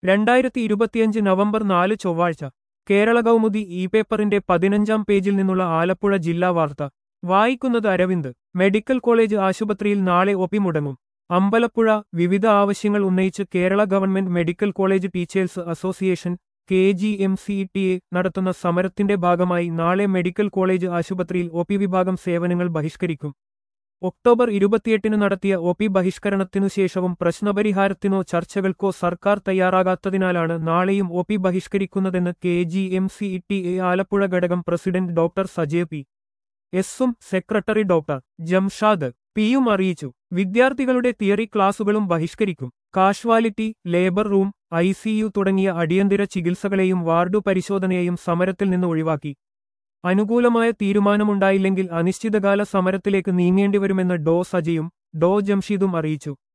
രണ്ടായിരത്തി ഇരുപത്തിയഞ്ച് നവംബർ നാല് ചൊവ്വാഴ്ച കേരള കൗമുദി ഇ പേപ്പറിന്റെ പതിനഞ്ചാം പേജിൽ നിന്നുള്ള ആലപ്പുഴ ജില്ലാ വാർത്ത വായിക്കുന്നത് അരവിന്ദ് മെഡിക്കൽ കോളേജ് ആശുപത്രിയിൽ നാളെ ഒപ്പി മുടങ്ങും അമ്പലപ്പുഴ വിവിധ ആവശ്യങ്ങൾ ഉന്നയിച്ച് Kerala government medical college teachers association K G M C T A നടത്തുന്ന സമരത്തിന്റെ ഭാഗമായി നാളെ മെഡിക്കൽ കോളേജ് ആശുപത്രിയിൽ ഒ പി വിഭാഗം സേവനങ്ങൾ ബഹിഷ്കരിക്കും ഒക്ടോബർ ഇരുപത്തിയെട്ടിന് നടത്തിയ ഒ പി ബഹിഷ്കരണത്തിനു ശേഷവും പ്രശ്നപരിഹാരത്തിനോ ചർച്ചകൾക്കോ സർക്കാർ തയ്യാറാകാത്തതിനാലാണ് നാളെയും ഒ പി ബഹിഷ്കരിക്കുന്നതെന്ന് K G M C T A Alappuzha ഘടകം പ്രസിഡന്റ് ഡോക്ടർ സജയ് പി എസും സെക്രട്ടറി ഡോക്ടർ ജംഷാദ് പിയും അറിയിച്ചു വിദ്യാർത്ഥികളുടെ തിയറി ക്ലാസുകളും ബഹിഷ്കരിക്കും casualty labour room I C U തുടങ്ങിയ അടിയന്തര ചികിത്സകളെയും വാർഡു പരിശോധനയെയും സമരത്തിൽ നിന്ന് ഒഴിവാക്കി അനുകൂലമായ തീരുമാനമുണ്ടായില്ലെങ്കിൽ അനിശ്ചിതകാല സമരത്തിലേക്ക് നീങ്ങേണ്ടിവരുമെന്ന് ഡോ സജയും ഡോ ജംഷീദും അറിയിച്ചു